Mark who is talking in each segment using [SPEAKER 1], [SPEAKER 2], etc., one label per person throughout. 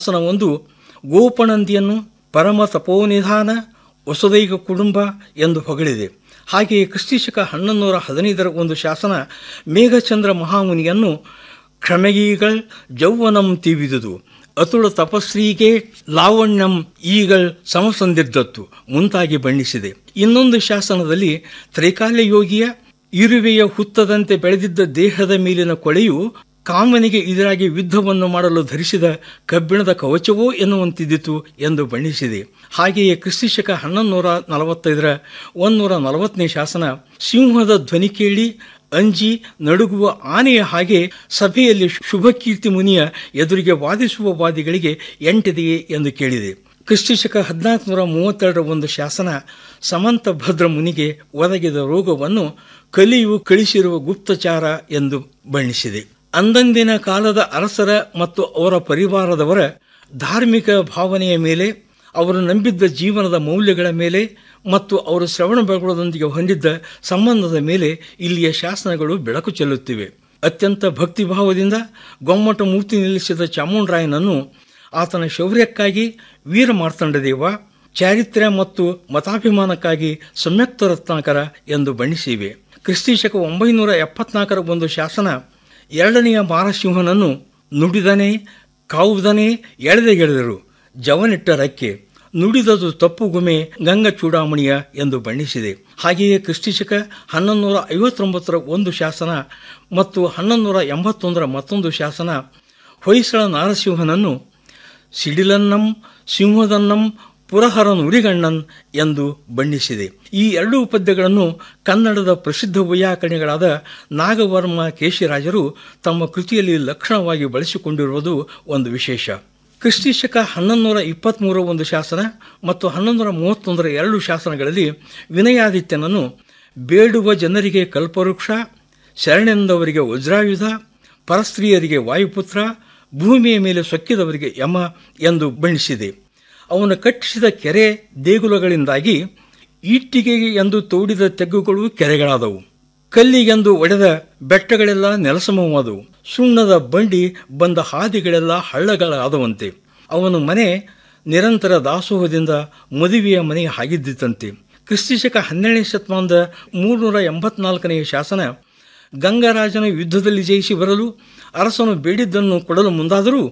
[SPEAKER 1] ಶಾಸನವೊಂದು ಗೋಪನಂದಿಯನ್ನು ಪರಮ ತಪೋನಿಧಾನ ವಸುದೈಕ ಕುಟುಂಬ ಎಂದು ಹೊಗಳಿದೆ ಹಾಗೆಯೇ ಕ್ರಿಸ್ತಿಶಕ ಹನ್ನೊಂದೂರ ಹದಿನೈದರ ಒಂದು ಶಾಸನ ಮೇಘಚಂದ್ರ ಮಹಾಮುನಿಯನ್ನು ಕ್ಷಮೆಗೀಗಳ್ ಜೌವನಂ ತೀವಿದುದು ಅತುಳ ತಪಸ್ವಿಗೆ ಲಾವಣ್ಯಂ ಈಗಳ್ ಸಮಸಂದಿದ್ದತ್ತು ಮುಂತಾಗಿ ಬಣ್ಣಿಸಿದೆ ಇನ್ನೊಂದು ಶಾಸನದಲ್ಲಿ ತ್ರೈಕಾಲ್ಯ ಯೋಗಿಯ ಇರುವೆಯ ಹುತ್ತದಂತೆ ಬೆಳೆದಿದ್ದ ದೇಹದ ಮೇಲಿನ ಕೊಳೆಯು ಕಾಮನಿಗೆ ಎದುರಾಗಿ ಯುದ್ಧವನ್ನು ಮಾಡಲು ಧರಿಸಿದ ಕಬ್ಬಿಣದ ಕವಚವೋ ಎನ್ನುವಂತಿದ್ದಿತು ಎಂದು ಬಣ್ಣಿಸಿದೆ ಹಾಗೆಯೇ ಕ್ರಿಸ್ತಿಶಕ ಹನ್ನೊಂದೂರ ನಲವತ್ತೈದರ ಒಂದೂರ ನಲವತ್ತನೇ ಶಾಸನ ಸಿಂಹದ ಧ್ವನಿ ಕೇಳಿ ಅಂಜಿ ನಡುಗುವ ಆನೆಯ ಹಾಗೆ ಸಭೆಯಲ್ಲಿ ಶುಭಕೀರ್ತಿ ಮುನಿಯ ಎದುರಿಗೆ ವಾದಿಸುವ ವಾದಿಗಳಿಗೆ ಎಂಟಿದೆಯೇ ಎಂದು ಕೇಳಿದೆ ಕ್ರಿಸ್ತಿಶಕ ಹದಿನಾಲ್ಕುನೂರ ಮೂವತ್ತೆರಡರ ಒಂದು ಶಾಸನ ಸಮಂತ ಭದ್ರ ಮುನಿಗೆ ಒದಗಿದ ರೋಗವನ್ನು ಕಲಿಯು ಕಳಿಸಿರುವ ಗುಪ್ತಚಾರ ಎಂದು ಬಣ್ಣಿಸಿದೆ ಅಂದಂದಿನ ಕಾಲದ ಅರಸರ ಮತ್ತು ಅವರ ಪರಿವಾರದವರ ಧಾರ್ಮಿಕ ಭಾವನೆಯ ಮೇಲೆ ಅವರು ನಂಬಿದ್ದ ಜೀವನದ ಮೌಲ್ಯಗಳ ಮೇಲೆ ಮತ್ತು ಅವರು ಶ್ರವಣ ಬೆಳಗೊಳದೊಂದಿಗೆ ಹೊಂದಿದ್ದ ಸಂಬಂಧದ ಮೇಲೆ ಇಲ್ಲಿಯ ಶಾಸನಗಳು ಬೆಳಕು ಚೆಲ್ಲುತ್ತಿವೆ ಅತ್ಯಂತ ಭಕ್ತಿಭಾವದಿಂದ ಗೊಮ್ಮಟ ಮೂರ್ತಿ ನಿಲ್ಲಿಸಿದ ಚಾಮುಂಡರಾಯನನ್ನು ಆತನ ಶೌರ್ಯಕ್ಕಾಗಿ ವೀರ ಮಾರ್ತಂಡದೇವ ಚಾರಿತ್ರ್ಯ ಮತ್ತು ಮತಾಭಿಮಾನಕ್ಕಾಗಿ ಸಂಯುಕ್ತ ರತ್ನಾಕರ ಎಂದು ಬಣ್ಣಿಸಿವೆ ಕ್ರಿಸ್ತಿಶಕ ಒಂಬೈನೂರ ಎಪ್ಪತ್ನಾಲ್ಕರ ಒಂದು ಶಾಸನ ಎರಡನೆಯ ಮಾರಸಿಂಹನನ್ನು ನುಡಿದನೆ ಕಾವುದನೆ ಎಳೆದೆಗೆಳೆದರು ಜವನಿಟ್ಟ ರಕ್ಕೆ ನುಡಿದದು ತಪ್ಪು ಗುಮೆ ಗಂಗ ಚೂಡಾಮಣಿಯ ಎಂದು ಬಣ್ಣಿಸಿದೆ ಹಾಗೆಯೇ ಕ್ರಿಸ್ತಿಶಕ ಹನ್ನೊಂದೂರ ಐವತ್ತೊಂಬತ್ತರ ಒಂದು ಶಾಸನ ಮತ್ತು ಹನ್ನೊಂದೂರ ಎಂಬತ್ತೊಂದರ ಮತ್ತೊಂದು ಶಾಸನ ಹೊಯ್ಸಳ ನಾರಸಿಂಹನನ್ನು ಸಿಡಿಲನ್ನಂ ಸಿಂಹದನ್ನಂ ಪುರಹರನ್ ಉರಿಗಣ್ಣನ್ ಎಂದು ಬಣ್ಣಿಸಿದೆ ಈ ಎರಡೂ ಪದ್ಯಗಳನ್ನು ಕನ್ನಡದ ಪ್ರಸಿದ್ಧ ವೈಯಾಕರಣಿಗಳಾದ ನಾಗವರ್ಮ ಕೇಶಿರಾಜರು ತಮ್ಮ ಕೃತಿಯಲ್ಲಿ ಲಕ್ಷಣವಾಗಿ ಬಳಸಿಕೊಂಡಿರುವುದು ಒಂದು ವಿಶೇಷ ಕ್ರಿಸ್ತಿಶಕ ಹನ್ನೊಂದೂರ ಇಪ್ಪತ್ತ್ಮೂರ ಒಂದು ಶಾಸನ ಮತ್ತು ಹನ್ನೊಂದೂರ ಮೂವತ್ತೊಂದರ ಎರಡು ಶಾಸನಗಳಲ್ಲಿ ವಿನಯಾದಿತ್ಯನನ್ನು ಬೇಡುವ ಜನರಿಗೆ ಕಲ್ಪವೃಕ್ಷ ಶರಣೆಂದವರಿಗೆ ವಜ್ರಾಯುಧ ಪರಸ್ತ್ರೀಯರಿಗೆ ವಾಯುಪುತ್ರ ಭೂಮಿಯ ಮೇಲೆ ಸೊಕ್ಕಿದವರಿಗೆ ಯಮ ಎಂದು ಬಣ್ಣಿಸಿದೆ ಅವನು ಕಟ್ಟಿಸಿದ ಕೆರೆ ದೇಗುಲಗಳಿಂದಾಗಿ ಈಟ್ಟಿಗೆಗೆ ಎಂದು ತೋಡಿದ ತೆಗ್ಗುಗಳು ಕೆರೆಗಳಾದವು ಕಲ್ಲಿಗೆಂದು ಒಡೆದ ಬೆಟ್ಟಗಳೆಲ್ಲ ನೆಲಸಮವಾದವು ಸುಣ್ಣದ ಬಂಡಿ ಬಂದ ಹಾದಿಗಳೆಲ್ಲ ಹಳ್ಳಗಳಾದವಂತೆ ಅವನು ಮನೆ ನಿರಂತರ ದಾಸೋಹದಿಂದ ಮದುವೆಯ ಮನೆ ಆಗಿದ್ದಿತಂತೆ ಕ್ರಿಸ್ತಿಶಕ ಹನ್ನೆರಡನೇ ಶತಮಾನದ ಮೂರ್ನೂರ ಎಂಬತ್ನಾಲ್ಕನೆಯ ಶಾಸನ ಗಂಗರಾಜನ ಯುದ್ಧದಲ್ಲಿ ಜಯಿಸಿ ಬರಲು ಅರಸನು ಬೇಡಿದ್ದನ್ನು ಕೊಡಲು ಮುಂದಾದರೂ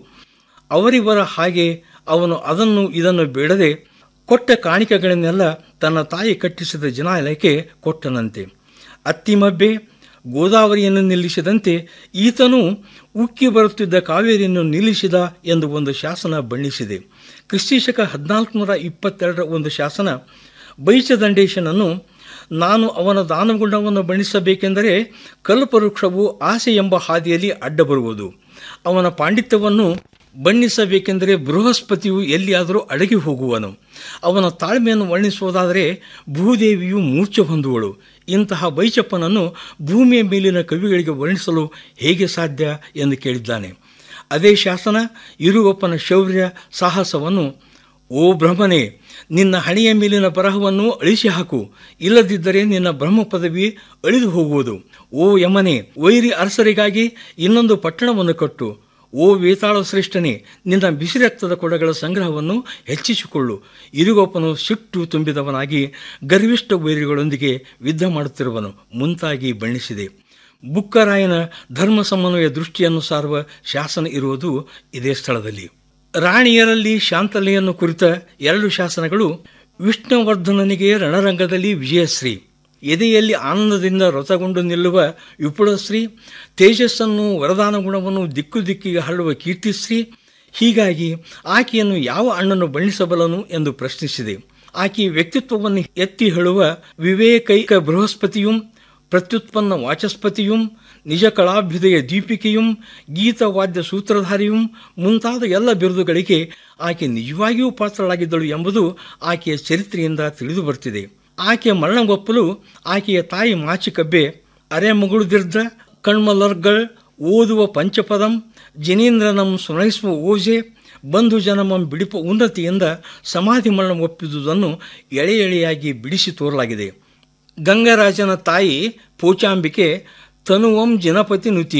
[SPEAKER 1] ಅವರಿವರ ಹಾಗೆ ಅವನು ಅದನ್ನು ಇದನ್ನು ಬೇಡದೆ ಕೊಟ್ಟ ಕಾಣಿಕೆಗಳನ್ನೆಲ್ಲ ತನ್ನ ತಾಯಿ ಕಟ್ಟಿಸಿದ ಜನಾಲಯಕ್ಕೆ ಕೊಟ್ಟನಂತೆ ಅತ್ತಿಮಬ್ಬೆ ಗೋದಾವರಿಯನ್ನು ನಿಲ್ಲಿಸಿದಂತೆ ಈತನು ಉಕ್ಕಿ ಬರುತ್ತಿದ್ದ ಕಾವೇರಿಯನ್ನು ನಿಲ್ಲಿಸಿದ ಎಂದು ಒಂದು ಶಾಸನ ಬಣ್ಣಿಸಿದೆ ಕ್ರಿಸ್ತಿಶಕ ಹದಿನಾಲ್ಕುನೂರ ಇಪ್ಪತ್ತೆರಡರ ಒಂದು ಶಾಸನ ಬೈಚದಂಡೇಶನನ್ನು ನಾನು ಅವನ ದಾನಗುಣವನ್ನು ಬಣ್ಣಿಸಬೇಕೆಂದರೆ ಕಲ್ಪವೃಕ್ಷವು ಆಸೆ ಎಂಬ ಹಾದಿಯಲ್ಲಿ ಅಡ್ಡ ಬರುವುದು ಅವನ ಪಾಂಡಿತ್ಯವನ್ನು ಬಣ್ಣಿಸಬೇಕೆಂದರೆ ಬೃಹಸ್ಪತಿಯು ಎಲ್ಲಿಯಾದರೂ ಅಡಗಿ ಹೋಗುವನು ಅವನ ತಾಳ್ಮೆಯನ್ನು ವರ್ಣಿಸುವುದಾದರೆ ಭೂದೇವಿಯು ಮೂರ್ಛೆ ಹೊಂದುವಳು ಇಂತಹ ಬೈಚಪ್ಪನನ್ನು ಭೂಮಿಯ ಮೇಲಿನ ಕವಿಗಳಿಗೆ ವರ್ಣಿಸಲು ಹೇಗೆ ಸಾಧ್ಯ ಎಂದು ಕೇಳಿದ್ದಾನೆ ಅದೇ ಶಾಸನ ಇರುವಪ್ಪನ ಶೌರ್ಯ ಸಾಹಸವನ್ನು ಓ ಬ್ರಹ್ಮನೇ ನಿನ್ನ ಹಣೆಯ ಮೇಲಿನ ಬರಹವನ್ನು ಅಳಿಸಿ ಹಾಕು ಇಲ್ಲದಿದ್ದರೆ ನಿನ್ನ ಬ್ರಹ್ಮ ಪದವಿ ಅಳಿದು ಹೋಗುವುದು ಓ ಯಮನೆ ವೈರಿ ಅರಸರಿಗಾಗಿ ಇನ್ನೊಂದು ಪಟ್ಟಣವನ್ನು ಕಟ್ಟು ಓ ವೇತಾಳ ಶ್ರೇಷ್ಠನೇ ನಿನ್ನ ಬಿಸಿರಕ್ತದ ಕೊಡಗಳ ಸಂಗ್ರಹವನ್ನು ಹೆಚ್ಚಿಸಿಕೊಳ್ಳು ಇರುಗೊಪ್ಪನು ಸಿಟ್ಟು ತುಂಬಿದವನಾಗಿ ಗರ್ವಿಷ್ಠ ವೈರಿಗಳೊಂದಿಗೆ ಯುದ್ಧ ಮಾಡುತ್ತಿರುವನು ಮುಂತಾಗಿ ಬಣ್ಣಿಸಿದೆ ಬುಕ್ಕರಾಯನ ಧರ್ಮ ಸಮನ್ವಯ ದೃಷ್ಟಿಯನ್ನು ಸಾರುವ ಶಾಸನ ಇರುವುದು ಇದೇ ಸ್ಥಳದಲ್ಲಿ ರಾಣಿಯರಲ್ಲಿ ಶಾಂತಲೆಯನ್ನು ಕುರಿತ ಎರಡು ಶಾಸನಗಳು ವಿಷ್ಣುವರ್ಧನನಿಗೆ ರಣರಂಗದಲ್ಲಿ ವಿಜಯಶ್ರೀ ಎದೆಯಲ್ಲಿ ಆನಂದದಿಂದ ರಥಗೊಂಡು ನಿಲ್ಲುವ ವಿಪುಳಶ್ರೀ ತೇಜಸ್ಸನ್ನು ವರದಾನ ಗುಣವನ್ನು ದಿಕ್ಕು ದಿಕ್ಕಿಗೆ ಹರಡುವ ಕೀರ್ತಿಶ್ರೀ ಹೀಗಾಗಿ ಆಕೆಯನ್ನು ಯಾವ ಅಣ್ಣನು ಬಣ್ಣಿಸಬಲ್ಲನು ಎಂದು ಪ್ರಶ್ನಿಸಿದೆ ಆಕೆಯ ವ್ಯಕ್ತಿತ್ವವನ್ನು ಎತ್ತಿ ಹೇಳುವ ವಿವೇಕೈಕ ಬೃಹಸ್ಪತಿಯುಂ ಪ್ರತ್ಯುತ್ಪನ್ನ ವಾಚಸ್ಪತಿಯುಂ ನಿಜ ಕಳಾಭ್ಯುದಯ ದೀಪಿಕೆಯುಂ ಗೀತವಾದ್ಯ ಸೂತ್ರಧಾರಿಯುಂ ಮುಂತಾದ ಎಲ್ಲ ಬಿರುದುಗಳಿಗೆ ಆಕೆ ನಿಜವಾಗಿಯೂ ಪಾತ್ರಳಾಗಿದ್ದಳು ಎಂಬುದು ಆಕೆಯ ಚರಿತ್ರೆಯಿಂದ ತಿಳಿದು ಬರ್ತಿದೆ ಆಕೆಯ ಮರಣಗೊಪ್ಪಲು ಆಕೆಯ ತಾಯಿ ಮಾಚಿಕಬ್ಬೆ ಅರೆ ಮಗುಳುದಿರ್ದ ಕಣ್ಮಲರ್ಗಳ್ ಓದುವ ಪಂಚಪದಂ ಜಿನೇಂದ್ರನಂ ಸುನೈಸುವ ಓಜೆ ಬಂಧು ಜನಮಂ ಬಿಡಿಪ ಉನ್ನತಿಯಿಂದ ಸಮಾಧಿ ಮರಣ ಒಪ್ಪಿದುದನ್ನು ಎಳೆ ಎಳೆಯಾಗಿ ಬಿಡಿಸಿ ತೋರಲಾಗಿದೆ ಗಂಗರಾಜನ ತಾಯಿ ಪೂಚಾಂಬಿಕೆ ತನುವಂ ಜನಪತಿ ನುತಿಂ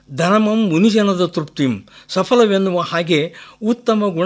[SPEAKER 1] ಧನಮಂ ಮುನಿಜನದ ತೃಪ್ತಿಂ ಸಫಲವೆನ್ನುವ ಹಾಗೆ ಉತ್ತಮ ಗುಣ